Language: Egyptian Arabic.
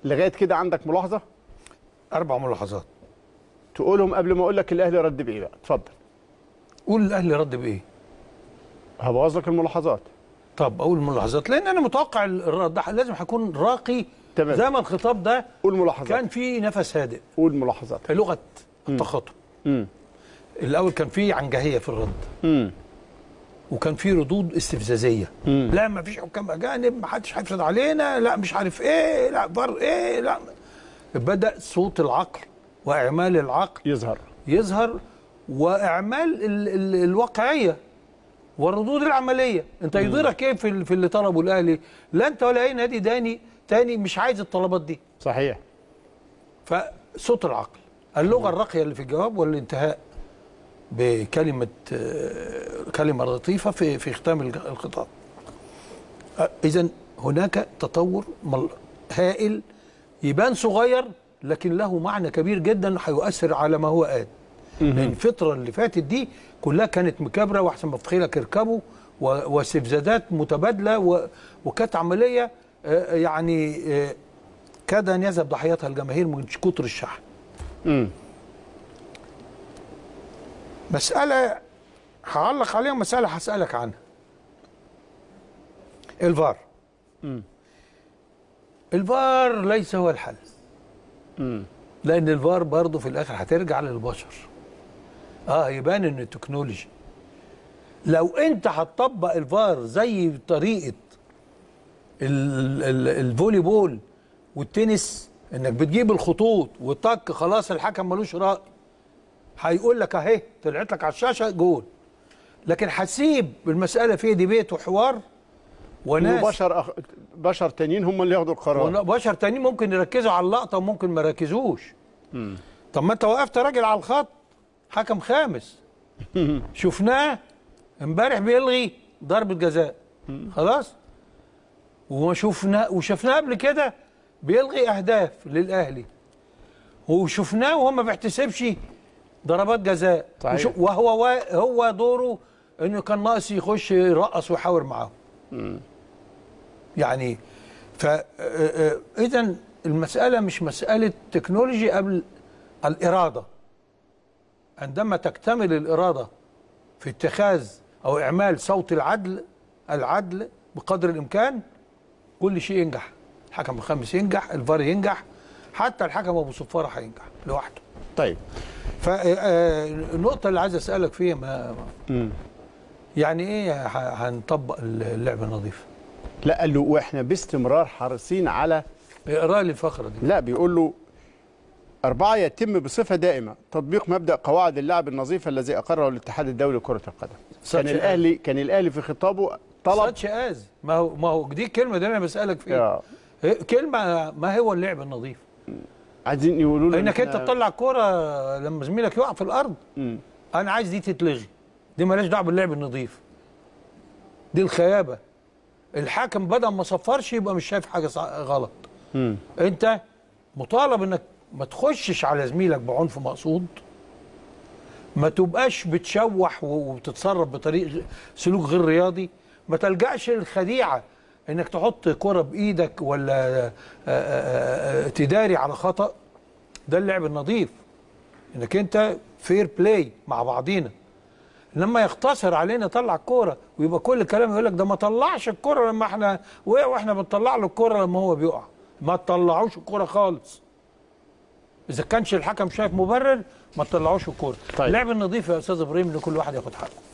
لغايه كده عندك ملاحظه اربع ملاحظات تقولهم قبل ما اقول لك الاهلي رد بايه بقى اتفضل قول الاهلي رد بايه هبوظ لك الملاحظات طب اقول الملاحظات لان انا متوقع الرد ده لازم هيكون راقي تمام. زي ما الخطاب ده قول ملاحظات كان فيه نفس هادئ قول ملاحظات لغه التخاطب امم الاول كان فيه عنجهيه في الرد امم وكان في ردود استفزازيه مم. لا ما فيش حكام اجانب ما حدش هيفرض علينا لا مش عارف ايه لا بر ايه لا بدا صوت العقل واعمال العقل يظهر يظهر واعمال ال ال الواقعيه والردود العمليه انت يضيرك ايه في, ال- في اللي طلبه الاهلي لا انت ولا اي نادي داني تاني مش عايز الطلبات دي صحيح فصوت العقل اللغه الراقيه اللي في الجواب والانتهاء بكلمه آه، كلمه لطيفه في في ختام الج- الخطاب اذا هناك تطور مل- هائل يبان صغير لكن له معنى كبير جدا هيؤثر على ما هو آت لان الفتره اللي فاتت دي كلها كانت مكابره واحسن ما في خيلك اركبوا و- واستفزازات متبادله و- وكانت عمليه آه، يعني آه، كاد ان يذهب ضحيتها الجماهير من كتر الشحن امم مسألة هعلق عليها مسألة هسألك عنها الفار الفار ليس هو الحل امم لأن الفار برضه في الآخر هترجع للبشر اه يبان ان التكنولوجي لو انت هتطبق الفار زي طريقة ال- ال- الفولي بول والتنس انك بتجيب الخطوط وطك خلاص الحكم ملوش رأي هيقول لك اهي طلعت لك على الشاشه جول لكن هتسيب المساله فيها ديبيت وحوار وناس بشر أخ... بشر تانيين هم اللي ياخدوا القرار وبشر تانيين ممكن يركزوا على اللقطه وممكن ما يركزوش طب ما انت وقفت راجل على الخط حكم خامس شفناه امبارح بيلغي ضربه جزاء خلاص وما شفنا وشفناه قبل كده بيلغي اهداف للاهلي وشفناه وهو ما بيحتسبش ضربات جزاء صحيح. وشو- وهو وا- هو دوره انه كان ناقص يخش يرقص ويحاور معاهم يعني ف اذا المساله مش مساله تكنولوجي قبل الاراده عندما تكتمل الاراده في اتخاذ او اعمال صوت العدل العدل بقدر الامكان كل شيء ينجح الحكم الخامس ينجح الفار ينجح حتى الحكم ابو صفاره هينجح لوحده طيب فالنقطه اللي عايز اسالك فيها ما امم يعني ايه ه- هنطبق اللعب النظيف لا قال له واحنا باستمرار حريصين على اقرا لي الفقره دي لا بيقول له أربعة يتم بصفة دائمة تطبيق مبدأ قواعد اللعب النظيفة الذي أقره الاتحاد الدولي لكرة القدم كان such الأهلي كان الأهلي في خطابه طلب ساتش از ما هو ما هو دي الكلمه دي انا بسالك فيها آه، هي- كلمه ما هو اللعب النظيف عايزين يقولوا له انك إن انت إحنا- تطلع الكوره لما زميلك يقع في الارض مم. انا عايز دي تتلغي دي مالهاش دعوه باللعب النظيف دي الخيابه الحكم بدل ما صفرش يبقى مش شايف حاجه صع- غلط مم. انت مطالب انك ما تخشش على زميلك بعنف مقصود ما تبقاش بتشوح و- وبتتصرف بطريق غ- سلوك غير رياضي ما تلجأش للخديعة انك تحط كرة بايدك ولا آه، آه، آه، تداري على خطأ ده اللعب النظيف انك انت فير بلاي مع بعضينا لما يقتصر علينا طلع الكوره ويبقى كل الكلام يقول لك ده ما طلعش الكوره لما احنا وقع واحنا بنطلع له الكوره لما هو بيقع ما تطلعوش الكوره خالص اذا كانش الحكم شايف مبرر ما تطلعوش الكوره طيب. اللعب النظيف يا استاذ ابراهيم ان كل واحد ياخد حقه